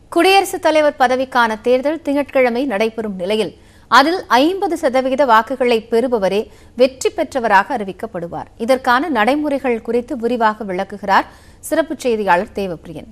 குடியரசுத் தலைவர் பதவிக்கான தேர்தல் திங்கட்கிழமை நடைபெறும் நிலையில் அதில் ஐம்பது சதவிகித வாக்குகளை பெறுபவரே வெற்றி பெற்றவராக அறிவிக்கப்படுவார் இதற்கான நடைமுறைகள் குறித்து விரிவாக விளக்குகிறார் சிறப்பு செய்தியாளர் தேவப்பிரியன்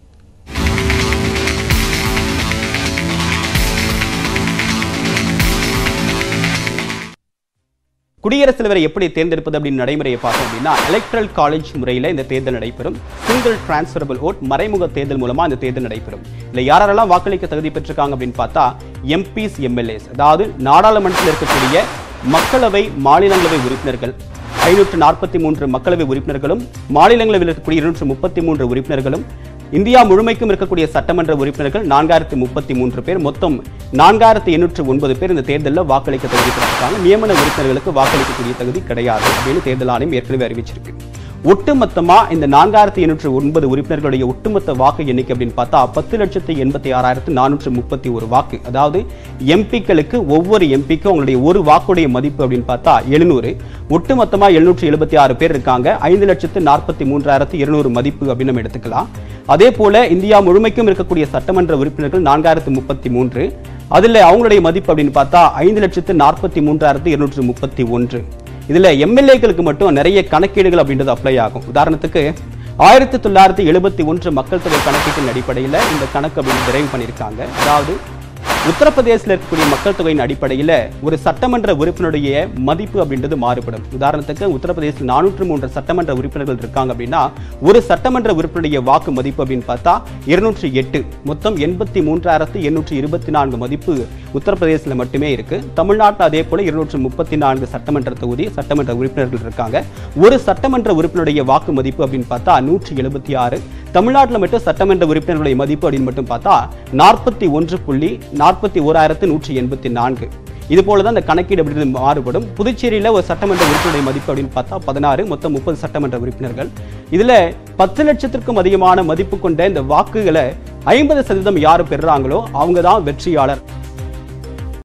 குடியரசுத் தலைவரை எப்படி தேர்ந்தெடுப்பது அப்படின்னு நடைமுறையை பார்த்தோம் அப்படின்னா எலக்ட்ரல் காலேஜ் முறையில் இந்த தேர்தல் நடைபெறும் சிங்கிள் டிரான்ஸ்ஃபரபிள் ஓட் மறைமுக தேர்தல் மூலமா இந்த தேர்தல் நடைபெறும் இல்ல யாரெல்லாம் வாக்களிக்க தகுதி பெற்றிருக்காங்க அப்படின்னு பார்த்தா எம்பிஸ் எம்எல்ஏஸ் அதாவது நாடாளுமன்றத்தில் இருக்கக்கூடிய மக்களவை மாநிலங்களவை உறுப்பினர்கள் ஐநூற்று நாற்பத்தி மூன்று மக்களவை உறுப்பினர்களும் மாநிலங்களவையில் இருக்கக்கூடிய இருநூற்று முப்பத்தி மூன்று உறுப்பினர்களும் இந்தியா முழுமைக்கும் இருக்கக்கூடிய சட்டமன்ற உறுப்பினர்கள் நான்காயிரத்தி முப்பத்தி மூன்று பேர் மொத்தம் நான்காயிரத்தி எண்ணூற்று ஒன்பது பேர் இந்த தேர்தலில் வாக்களிக்க தகுதி பெற்றிருக்காங்க நியமன உறுப்பினர்களுக்கு வாக்களிக்கக்கூடிய தகுதி கிடையாது அப்படின்னு தேர்தல் ஆணையம் ஏற்கனவே அறிவிச்சிருக்கு ஒட்டுமொத்தமா இந்த நான்காயிரத்தி எண்ணூற்று ஒன்பது உறுப்பினர்களுடைய ஒட்டுமொத்த வாக்கு எண்ணிக்கை அப்படின்னு பார்த்தா பத்து லட்சத்தி எண்பத்தி ஆறாயிரத்து நானூற்று முப்பத்தி ஒரு வாக்கு அதாவது எம்பிக்களுக்கு ஒவ்வொரு எம்பிக்கும் அவங்களுடைய ஒரு வாக்குடைய மதிப்பு அப்படின்னு பார்த்தா எழுநூறு ஒட்டுமொத்தமா எழுநூற்று எழுபத்தி ஆறு பேர் இருக்காங்க ஐந்து லட்சத்து நாற்பத்தி மூன்றாயிரத்து இருநூறு மதிப்பு அப்படின்னு நம்ம எடுத்துக்கலாம் அதே போல இந்தியா முழுமைக்கும் இருக்கக்கூடிய சட்டமன்ற உறுப்பினர்கள் நான்காயிரத்து முப்பத்தி மூன்று அதுல அவங்களுடைய மதிப்பு அப்படின்னு பார்த்தா ஐந்து லட்சத்து நாற்பத்தி மூன்றாயிரத்து இருநூற்று முப்பத்தி ஒன்று இதுல எம்எல்ஏக்களுக்கு மட்டும் நிறைய கணக்கீடுகள் அப்படின்றது அப்ளை ஆகும் உதாரணத்துக்கு ஆயிரத்தி தொள்ளாயிரத்தி எழுபத்தி ஒன்று மக்கள் தொகை கணக்கீட்டின் அடிப்படையில் இந்த கணக்கு அப்படின்னு நிறைவு பண்ணியிருக்காங்க அதாவது உத்தரப்பிரதேசத்தில் இருக்கக்கூடிய மக்கள் தொகையின் அடிப்படையில் ஒரு சட்டமன்ற உறுப்பினருடைய மதிப்பு அப்படின்றது மாறுபடும் உதாரணத்துக்கு உத்தரப்பிரதேசத்தில் நானூற்று மூன்று சட்டமன்ற உறுப்பினர்கள் இருக்காங்க அப்படின்னா ஒரு சட்டமன்ற உறுப்பினருடைய வாக்கு மதிப்பு அப்படின்னு பார்த்தா இருநூற்றி எட்டு மொத்தம் எண்பத்தி மூன்றாயிரத்து எண்ணூற்றி இருபத்தி நான்கு மதிப்பு உத்தரப்பிரதேசத்தில் மட்டுமே இருக்கு தமிழ்நாட்டில் அதே போல இருநூற்று முப்பத்தி நான்கு சட்டமன்ற தொகுதி சட்டமன்ற உறுப்பினர்கள் இருக்காங்க ஒரு சட்டமன்ற உறுப்பினருடைய வாக்கு மதிப்பு அப்படின்னு பார்த்தா நூற்றி எழுபத்தி ஆறு தமிழ்நாட்டில் மட்டும் சட்டமன்ற உறுப்பினர்களுடைய மதிப்பு அப்படின்னு மட்டும் பார்த்தா நாற்பத்தி ஒன்று புள்ளி நாற்பத்தி ஓராயிரத்து நூற்றி எண்பத்தி நான்கு இது போல தான் இந்த கணக்கீடு அப்படின்றது மாறுபடும் புதுச்சேரியில் ஒரு சட்டமன்ற உறுப்பினருடைய மதிப்பு அப்படின்னு பார்த்தா பதினாறு மொத்தம் முப்பது சட்டமன்ற உறுப்பினர்கள் இதுல பத்து லட்சத்திற்கும் அதிகமான மதிப்பு கொண்ட இந்த வாக்குகளை ஐம்பது சதவீதம் யார் பெறுறாங்களோ அவங்க தான் வெற்றியாளர்